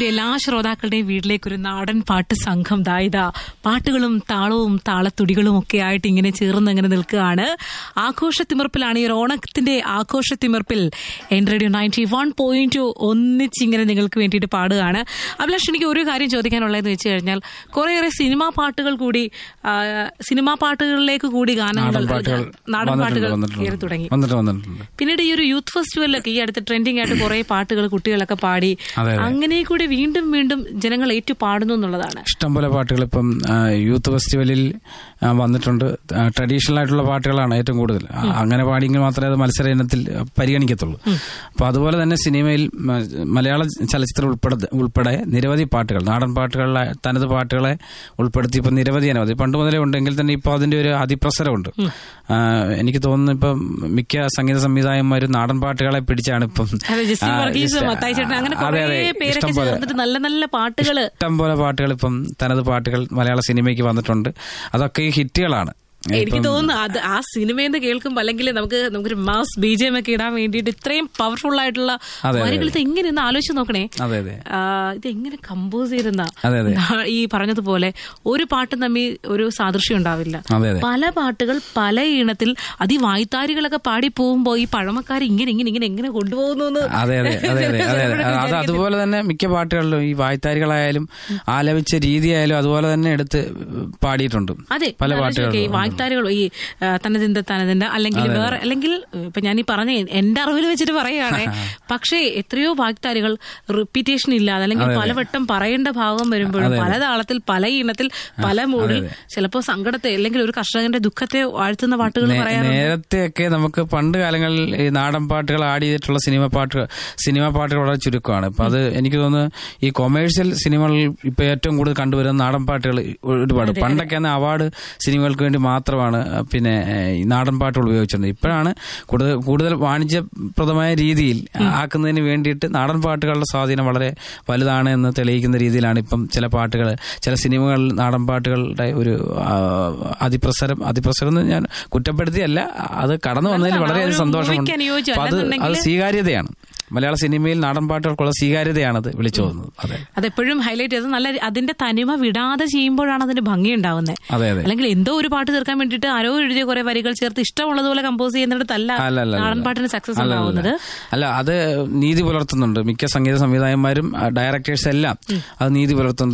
എന്റെ എല്ലാ ശ്രോതാക്കളുടെയും വീട്ടിലേക്ക് ഒരു നാടൻ പാട്ട് സംഘം ദായിത പാട്ടുകളും താളവും താളത്തുടികളും ഒക്കെ ആയിട്ട് ഇങ്ങനെ ചേർന്ന് ഇങ്ങനെ നിൽക്കുകയാണ് ആഘോഷത്തിമിർപ്പിലാണ് ഈ ഒരു ഓണത്തിന്റെ ആഘോഷത്തിമിർപ്പിൽ N radio ninety one point ഒന്നിച്ചിങ്ങനെ നിങ്ങൾക്ക് വേണ്ടിയിട്ട് പാടുകയാണ് അഭിലാഷ് എനിക്ക് ഒരു കാര്യം ചോദിക്കാനുള്ളതെന്ന് വെച്ച് കഴിഞ്ഞാൽ കുറേയേറെ സിനിമാ പാട്ടുകൾ കൂടി ആ, സിനിമാ പാട്ടുകളിലേക്ക് കൂടി ഗാനങ്ങൾ നാടൻ പാട്ടുകൾ നാടൻ വന്നിട്ടുണ്ട്, പാട്ടുകൾ വന്നിട്ടുണ്ട്. കയറി തുടങ്ങി വന്നിട്ട് വന്നിട്ടുണ്ട് പിന്നീട് ഈ ഒരു യൂത്ത് ഫെസ്റ്റിവലിലൊക്കെ ഈ അടുത്ത് ട്രെൻഡിങ് ആയിട്ട് കുറെ പാട്ടുകൾ കുട്ടികളൊക്കെ പാടി അതെ, അതെ. അങ്ങനെ കൂടി വീണ്ടും വീണ്ടും ജനങ്ങൾ ഏറ്റു പാടുന്നു എന്നുള്ളതാണ് ഇഷ്ടംപോലെ പാട്ടുകൾ ഇപ്പം ആ, യൂത്ത് ഫെസ്റ്റിവലിൽ ആ, വന്നിട്ടുണ്ട് ട്രഡീഷണൽ ആയിട്ടുള്ള പാട്ടുകളാണ് ഏറ്റവും കൂടുതൽ ആ, അങ്ങനെ പാടിയെങ്കിൽ മാത്രമേ അത് മത്സര ഇനത്തിൽ പരിഗണിക്കത്തുള്ളൂ അപ്പൊ അതുപോലെ തന്നെ സിനിമയിൽ മ, മലയാള ചലച്ചിത്രം ഉൾപ്പെടെ ഉൾപ്പെടെ നിരവധി പാട്ടുകൾ നാടൻ പാട്ടുകളിലെ തനത് പാട്ടുകളെ ഉൾപ്പെടുത്തി ഇപ്പം നിരവധി അനവധി പണ്ട് മുതലേ ഉണ്ടെങ്കിൽ തന്നെ ഇപ്പോൾ അതിന്റെ ഒരു അതിപ്രസരമുണ്ട് ആ, എനിക്ക് തോന്നുന്നു ഇപ്പം മിക്ക സംഗീത സംവിധായകന്മാരും നാടൻ പാട്ടുകളെ പിടിച്ചാണ് ഇപ്പം അതെ ജസ്റ്റിൻ ആ, വർഗീസ് ജസ്റ്റ്- മത്തായി ചേട്ടൻ അങ്ങനെ അതെ, കുറേ അതെ, പേരൊക്കെ ഇഷ്ടംപോലെ. ചേർന്നിട്ട് നല്ല നല്ല പാട്ടുകള് ഇഷ്ടം പോലെ പാട്ടുകൾ ഇപ്പം തനത് പാട്ടുകൾ മലയാള സിനിമയ്ക്ക് വന്നിട്ടുണ്ട് അതൊക്കെ ഈ ഹിറ്റുകളാണ് എനിക്ക് ഇപ്പം തോന്നുന്നു അത് ആ സിനിമയെന്ന് കേൾക്കുമ്പോൾ അല്ലെങ്കിൽ നമുക്ക് നമുക്കൊരു മാസ് ബി ജെ എം ഒക്കെ ഇടാൻ വേണ്ടിയിട്ട് ഇത്രയും പവർഫുൾ ആയിട്ടുള്ള അതെ. വരികൾ ഇത് എങ്ങനെ ഒന്ന് ആലോചിച്ച് നോക്കണേ അതെ അതെ ആ, ഇത് എങ്ങനെ കമ്പോസ് ചെയ്തെന്ന അതെ, അതെ. ഈ പറഞ്ഞതുപോലെ ഒരു പാട്ടും തമ്മിൽ ഒരു സാദൃശ്യം ഉണ്ടാവില്ല അതെ അതെ പല പാട്ടുകൾ പല ഈണത്തിൽ അതിവായ്ത്താരികളൊക്കെ പാടി പോകുമ്പോ ഈ പഴമക്കാർ ഇങ്ങനെ ഇങ്ങനെ ഇങ്ങനെ എങ്ങനെ കൊണ്ടുപോകുന്നു എന്ന് അതെ അതെ അതെ അതെ അതെ അതെ ചിലപ്പോഴൊക്കെ അത് അതുപോലെ തന്നെ മിക്ക പാട്ടുകളിലും ഈ വായ്ത്താരികളായാലും ആലപിച്ച രീതിയായാലും അതുപോലെ തന്നെ എടുത്ത് പാടിയിട്ടുണ്ട് അതെ പല ഞാൻ ആലോചിച്ച് നോക്കിയേ, ഈ പാട്ടുകളും വായ്ത്താരികൾ ഈ ആ, തനതിന്റെ തനതിന്റെ അല്ലെങ്കിൽ വേറെ അല്ലെങ്കിൽ ഇപ്പൊ ഞാൻ ഈ പറഞ്ഞ എന്റെ അറിവിൽ വെച്ചിട്ട് പറയുകയാണേ പക്ഷേ എത്രയോ വായ്ത്താരികൾ റിപ്പീറ്റേഷൻ ഇല്ലാതെ അല്ലെങ്കിൽ പലവട്ടം പറയേണ്ട ഭാഗം വരുമ്പോഴും പല താളത്തിൽ പല ഈണത്തിൽ പല മൂഡിൽ ചിലപ്പോ സങ്കടത്തെ അല്ലെങ്കിൽ ഒരു കർഷകന്റെ ദുഃഖത്തെ വാഴ്ത്തുന്ന പാട്ടുകൾ പറയാറുണ്ട് നേരത്തെയൊക്കെ നമുക്ക് പണ്ട് കാലങ്ങളിൽ ഈ നാടൻ പാട്ടുകൾ ആഡ് ചെയ്തിട്ടുള്ള സിനിമ പാട്ടുകൾ സിനിമ പാട്ടുകൾ വളരെ ചുരുക്കമാണ് ഇപ്പൊ അത് എനിക്ക് തോന്നുന്നു ഈ കൊമേഴ്ഷ്യൽ സിനിമകളിൽ ഇപ്പൊ ഏറ്റവും കൂടുതൽ കണ്ടുവരുന്ന നാടൻ പാട്ടുകൾ ഒരുപാട് പണ്ടൊക്കെ അന്ന് അവാർഡ് സിനിമകൾക്ക് വേണ്ടി മാത്രമാണ് പിന്നെ ഏഹ്, ഈ നാടൻ പാട്ടുകൾ ഉപയോഗിച്ചിരുന്നത് ഇപ്പോഴാണ് കൂടുതൽ കൂടുതൽ വാണിജ്യപ്രദമായ രീതിയിൽ ആക്കുന്നതിന് വേണ്ടിയിട്ട് നാടൻ പാട്ടുകളുടെ സ്വാധീനം വളരെ വലുതാണ് എന്ന് തെളിയിക്കുന്ന രീതിയിലാണ് ഇപ്പം ചില പാട്ടുകൾ ചില സിനിമകളിൽ നാടൻ പാട്ടുകളുടെ ഒരു ആ, അതിപ്രസരം അതിപ്രസരം എന്ന് ഞാൻ കുറ്റപ്പെടുത്തിയല്ല അത് കടന്നു വന്നതിൽ നല്ലതാണ്. വളരെയധികം ഒരു സന്തോഷമുണ്ട് മൂവിക്ക് അനുയോജ്യം. അപ്പൊ അത് അത് അല്ലെന്നുണ്ടെങ്കിൽ- സ്വീകാര്യതയാണ് മലയാള സിനിമയിൽ നാടൻ പാട്ടുകൾക്കുള്ള സ്വീകാര്യതയാണത് വിളിച്ചു പോകുന്നത് അതെ അതെപ്പോഴും ഹൈലൈറ്റ് ചെയ്ത് നല്ല അതിന്റെ തനിമ വിടാതെ ചെയ്യുമ്പോഴാണ് അതിന് ഭംഗി ഉണ്ടാവുന്നത് അതെ അതെ അല്ലെങ്കിൽ എന്തോ ഒരു പാട്ട് തീർക്കാൻ വേണ്ടിയിട്ട് ആരോ എഴുതിയ കുറെ വരികൾ ചേർത്ത് ഇഷ്ടമുള്ളതുപോലെ കമ്പോസ് ചെയ്യുന്നിടത്തല്ല അല്ല, അല്ല, നാടൻ അല്ല. പാട്ടിന് സക്സസ് അല്ല, അല്ല. ഉണ്ടാവുന്നത് അല്ല അത് നീതി പുലർത്തുന്നുണ്ട് മിക്ക സംഗീത സംവിധായകന്മാരും ഡയറക്ടേഴ്സ് എല്ലാം അത് നീതി പുലർത്തുന്നുണ്ട്